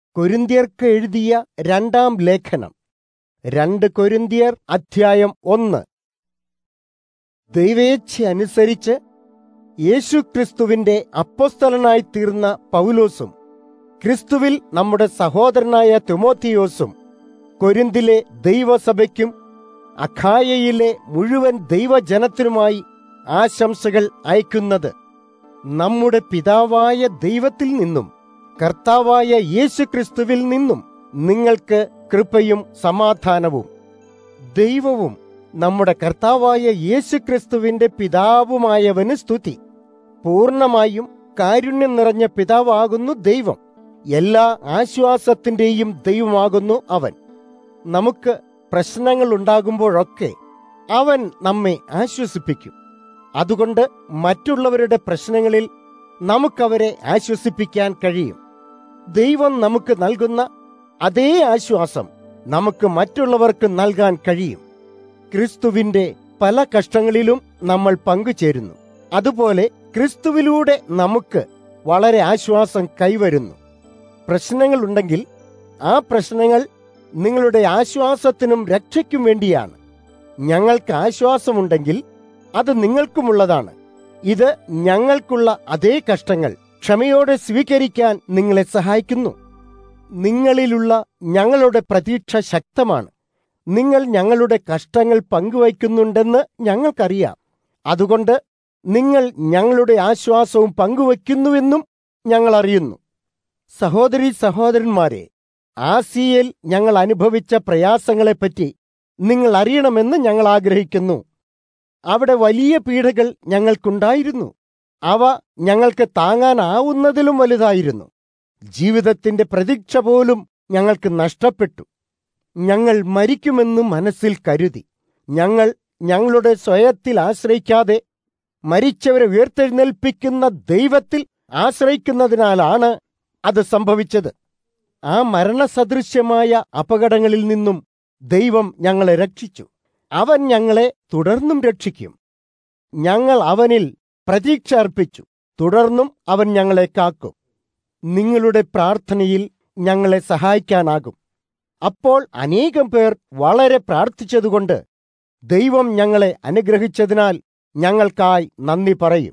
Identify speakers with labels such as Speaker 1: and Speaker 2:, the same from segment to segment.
Speaker 1: കൊരിന്ത്യർക്ക് എഴുതിയ രണ്ടാം ലേഖനം രണ്ട് കൊരിന്ത്യർ അധ്യായം ഒന്ന് ദൈവേച്ഛ അനുസരിച്ച് യേശുക്രിസ്തുവിന്റെ അപ്പോസ്തലനായി തീർന്ന പൗലോസും ക്രിസ്തുവിൽ നമ്മുടെ സഹോദരനായ തിമോത്തിയോസും കൊരിന്തിലെ ദൈവസഭയ്ക്കും അഖായയിലെ മുഴുവൻ ദൈവജനത്തിനുമായി ആശംസകൾ അയക്കുന്നത് നമ്മുടെ പിതാവായ ദൈവത്തിൽ നിന്നും കർത്താവായ യേശുക്രിസ്തുവിൽ നിന്നും നിങ്ങൾക്ക് കൃപയും സമാധാനവും ദൈവവും നമ്മുടെ കർത്താവായ യേശുക്രിസ്തുവിന്റെ പിതാവുമായവന് സ്തുതി പൂർണ്ണമായും കാരുണ്യം നിറഞ്ഞ പിതാവാകുന്നു ദൈവം എല്ലാ ആശ്വാസത്തിന്റെയും ദൈവമാകുന്നു അവൻ നമുക്ക് പ്രശ്നങ്ങൾ ഉണ്ടാകുമ്പോഴൊക്കെ അവൻ നമ്മെ ആശ്വസിപ്പിക്കും അതുകൊണ്ട് മറ്റുള്ളവരുടെ പ്രശ്നങ്ങളിൽ നമുക്കവരെ ആശ്വസിപ്പിക്കാൻ കഴിയും ദൈവം നമുക്ക് നൽകുന്ന അതേ ആശ്വാസം നമുക്ക് മറ്റുള്ളവർക്ക് നൽകാൻ കഴിയും ക്രിസ്തുവിന്റെ പല കഷ്ടങ്ങളിലും നമ്മൾ പങ്കുചേരുന്നു അതുപോലെ ക്രിസ്തുവിലൂടെ നമുക്ക് വളരെ ആശ്വാസം കൈവരുന്നു പ്രശ്നങ്ങളുണ്ടെങ്കിൽ ആ പ്രശ്നങ്ങൾ നിങ്ങളുടെ ആശ്വാസത്തിനും രക്ഷയ്ക്കും വേണ്ടിയാണ് ഞങ്ങൾക്ക് ആശ്വാസമുണ്ടെങ്കിൽ അത് നിങ്ങൾക്കുമുള്ളതാണ് ഇത് ഞങ്ങൾക്കുള്ള അതേ കഷ്ടങ്ങൾ ക്ഷമയോടെ സ്വീകരിക്കാൻ നിങ്ങളെ സഹായിക്കുന്നു നിങ്ങളിലുള്ള ഞങ്ങളുടെ പ്രതീക്ഷ ശക്തമാണ് നിങ്ങൾ ഞങ്ങളുടെ കഷ്ടങ്ങൾ പങ്കുവയ്ക്കുന്നുണ്ടെന്ന് ഞങ്ങൾക്കറിയാം അതുകൊണ്ട് നിങ്ങൾ ഞങ്ങളുടെ ആശ്വാസവും പങ്കുവയ്ക്കുന്നുവെന്നും ഞങ്ങൾ അറിയുന്നു സഹോദരി സഹോദരന്മാരെ ആസിയയിൽ ഞങ്ങൾ അനുഭവിച്ച പ്രയാസങ്ങളെപ്പറ്റി നിങ്ങൾ അറിയണമെന്ന് ഞങ്ങൾ ആഗ്രഹിക്കുന്നു അവിടെ വലിയ പീഡകൾ ഞങ്ങൾക്കുണ്ടായിരുന്നു അവ ഞങ്ങൾക്ക് താങ്ങാനാവുന്നതിലും വലുതായിരുന്നു ജീവിതത്തിന്റെ പ്രതീക്ഷ പോലും ഞങ്ങൾക്ക് നഷ്ടപ്പെട്ടു ഞങ്ങൾ മരിക്കുമെന്ന് മനസ്സിൽ കരുതി ഞങ്ങൾ ഞങ്ങളുടെ സ്വയത്തിൽ ആശ്രയിക്കാതെ മരിച്ചവരെ ഉയർത്തെഴുന്നേൽപ്പിക്കുന്ന ദൈവത്തിൽ ആശ്രയിക്കുന്നതിനാലാണ് അത് സംഭവിച്ചത് ആ മരണസദൃശ്യമായ അപകടങ്ങളിൽ നിന്നും ദൈവം ഞങ്ങളെ രക്ഷിച്ചു അവൻ ഞങ്ങളെ തുടർന്നും രക്ഷിക്കും ഞങ്ങൾ അവനിൽ പ്രതീക്ഷ അർപ്പിച്ചു തുടർന്നും അവൻ ഞങ്ങളെ കാക്കും നിങ്ങളുടെ പ്രാർത്ഥനയിൽ ഞങ്ങളെ സഹായിക്കാനാകും അപ്പോൾ അനേകം പേർ വളരെ പ്രാർത്ഥിച്ചതുകൊണ്ട് ദൈവം ഞങ്ങളെ അനുഗ്രഹിച്ചതിനാൽ ഞങ്ങൾക്കായി നന്ദി പറയും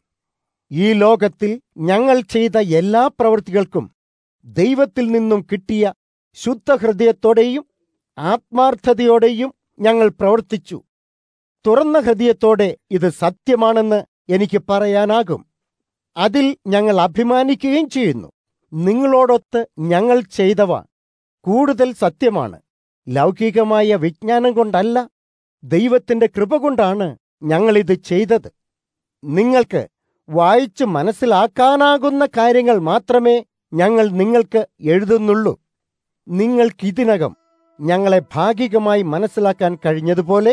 Speaker 1: ഈ ലോകത്തിൽ ഞങ്ങൾ ചെയ്ത എല്ലാ പ്രവൃത്തികൾക്കും ദൈവത്തിൽ നിന്നും കിട്ടിയ ശുദ്ധഹൃദയത്തോടെയും ആത്മാർത്ഥതയോടെയും ഞങ്ങൾ പ്രവർത്തിച്ചു തുറന്ന ഹൃദയത്തോടെ ഇത് സത്യമാണെന്ന് എനിക്ക് പറയാനാകും അതിൽ ഞങ്ങൾ അഭിമാനിക്കുകയും ചെയ്യുന്നു നിങ്ങളോടൊത്ത് ഞങ്ങൾ ചെയ്തവ കൂടുതൽ സത്യമാണ് ലൗകികമായ വിജ്ഞാനം കൊണ്ടല്ല ദൈവത്തിന്റെ കൃപ കൊണ്ടാണ് ഞങ്ങളിത് ചെയ്തത് നിങ്ങൾക്ക് വായിച്ച് മനസ്സിലാക്കാനാകുന്ന കാര്യങ്ങൾ മാത്രമേ ഞങ്ങൾ നിങ്ങൾക്ക് എഴുതുന്നുള്ളൂ നിങ്ങൾക്കിതിനകം ഞങ്ങളെ ഭാഗികമായി മനസ്സിലാക്കാൻ കഴിഞ്ഞതുപോലെ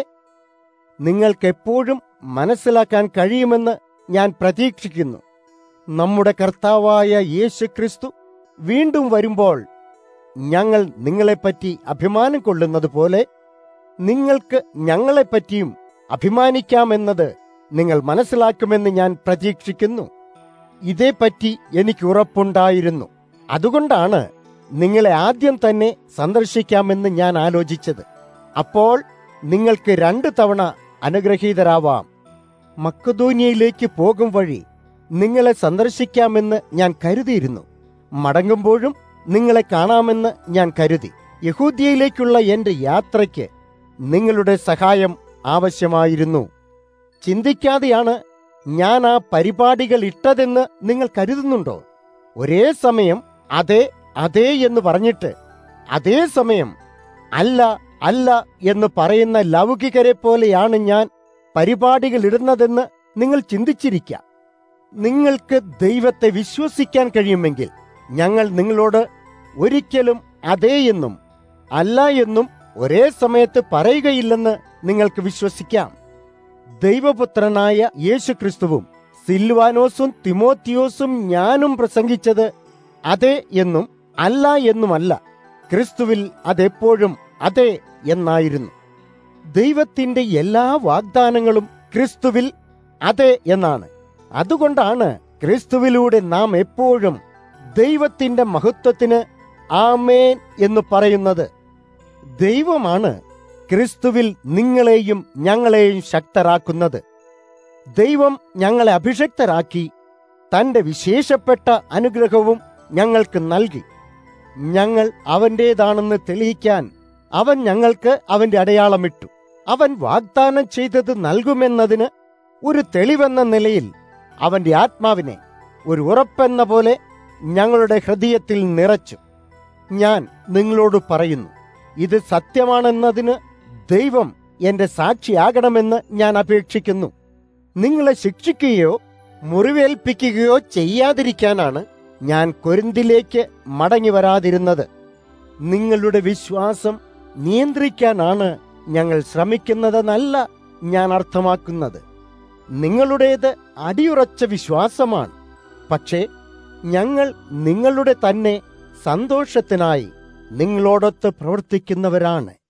Speaker 1: നിങ്ങൾക്കെപ്പോഴും മനസ്സിലാക്കാൻ കഴിയുമെന്ന് ഞാൻ പ്രതീക്ഷിക്കുന്നു നമ്മുടെ കർത്താവായ യേശു ക്രിസ്തു വീണ്ടും വരുമ്പോൾ ഞങ്ങൾ നിങ്ങളെപ്പറ്റി അഭിമാനം കൊള്ളുന്നത് പോലെ നിങ്ങൾക്ക് ഞങ്ങളെപ്പറ്റിയും അഭിമാനിക്കാമെന്നത് നിങ്ങൾ മനസ്സിലാക്കുമെന്ന് ഞാൻ പ്രതീക്ഷിക്കുന്നു ഇതേപ്പറ്റി എനിക്ക് ഉറപ്പുണ്ടായിരുന്നു അതുകൊണ്ടാണ് നിങ്ങളെ ആദ്യം തന്നെ സന്ദർശിക്കാമെന്ന് ഞാൻ ആലോചിച്ചത് അപ്പോൾ നിങ്ങൾക്ക് രണ്ടു തവണ അനുഗ്രഹീതരാവാം മക്കതോനിയയിലേക്ക് പോകും വഴി നിങ്ങളെ സന്ദർശിക്കാമെന്ന് ഞാൻ കരുതിയിരുന്നു മടങ്ങുമ്പോഴും നിങ്ങളെ കാണാമെന്ന് ഞാൻ കരുതി യഹൂദ്യയിലേക്കുള്ള എന്റെ യാത്രയ്ക്ക് നിങ്ങളുടെ സഹായം ആവശ്യമായിരുന്നു ചിന്തിക്കാതെയാണ് ഞാൻ ആ പരിപാടികൾ ഇട്ടതെന്ന് നിങ്ങൾ കരുതുന്നുണ്ടോ ഒരേ സമയം അതെ അതെ എന്ന് പറഞ്ഞിട്ട് അതേ സമയം അല്ല അല്ല എന്ന് പറയുന്ന ലൗകികരെ പോലെയാണ് ഞാൻ പരിപാടികൾ ഇടുന്നതെന്ന് നിങ്ങൾ ചിന്തിച്ചിരിക്കാം നിങ്ങൾക്ക് ദൈവത്തെ വിശ്വസിക്കാൻ കഴിയുമെങ്കിൽ ഞങ്ങൾ നിങ്ങളോട് ഒരിക്കലും അതേ എന്നും അല്ല എന്നും ഒരേ സമയത്ത് പറയുകയില്ലെന്ന് നിങ്ങൾക്ക് വിശ്വസിക്കാം ദൈവപുത്രനായ യേശുക്രിസ്തുവും സിൽവാനോസും തിമോത്തിയോസും ഞാനും പ്രസംഗിച്ചത് അതെ എന്നും അല്ല എന്നുമല്ല ക്രിസ്തുവിൽ അതെപ്പോഴും അതെ എന്നായിരുന്നു ദൈവത്തിന്റെ എല്ലാ വാഗ്ദാനങ്ങളും ക്രിസ്തുവിൽ അതെ എന്നാണ് അതുകൊണ്ടാണ് ക്രിസ്തുവിലൂടെ നാം എപ്പോഴും ദൈവത്തിന്റെ മഹത്വത്തിന് ആമേൻ എന്ന് പറയുന്നത് ദൈവമാണ് ക്രിസ്തുവിൽ നിങ്ങളെയും ഞങ്ങളെയും ശക്തരാക്കുന്നത് ദൈവം ഞങ്ങളെ അഭിഷക്തരാക്കി തന്റെ വിശേഷപ്പെട്ട അനുഗ്രഹവും ഞങ്ങൾക്ക് നൽകി ഞങ്ങൾ അവന്റേതാണെന്ന് തെളിയിക്കാൻ അവൻ ഞങ്ങൾക്ക് അവന്റെ അടയാളമിട്ടു അവൻ വാഗ്ദാനം ചെയ്തത് നൽകുമെന്നതിന് ഒരു തെളിവെന്ന നിലയിൽ അവന്റെ ആത്മാവിനെ ഒരു ഉറപ്പെന്ന പോലെ ഞങ്ങളുടെ ഹൃദയത്തിൽ നിറച്ചു ഞാൻ നിങ്ങളോട് പറയുന്നു ഇത് സത്യമാണെന്നതിന് ദൈവം എന്റെ സാക്ഷിയാകണമെന്ന് ഞാൻ അപേക്ഷിക്കുന്നു നിങ്ങളെ ശിക്ഷിക്കുകയോ മുറിവേൽപ്പിക്കുകയോ ചെയ്യാതിരിക്കാനാണ് ഞാൻ കൊരിന്തിലേക്ക് മടങ്ങി വരാതിരുന്നത് നിങ്ങളുടെ വിശ്വാസം നിയന്ത്രിക്കാനാണ് ഞങ്ങൾ ശ്രമിക്കുന്നതെന്നല്ല ഞാൻ അർത്ഥമാക്കുന്നത് നിങ്ങളുടേത് അടിയുറച്ച വിശ്വാസമാണ് പക്ഷേ ഞങ്ങൾ നിങ്ങളുടെ തന്നെ സന്തോഷത്തിനായി നിങ്ങളോടൊത്ത് പ്രവർത്തിക്കുന്നവരാണ്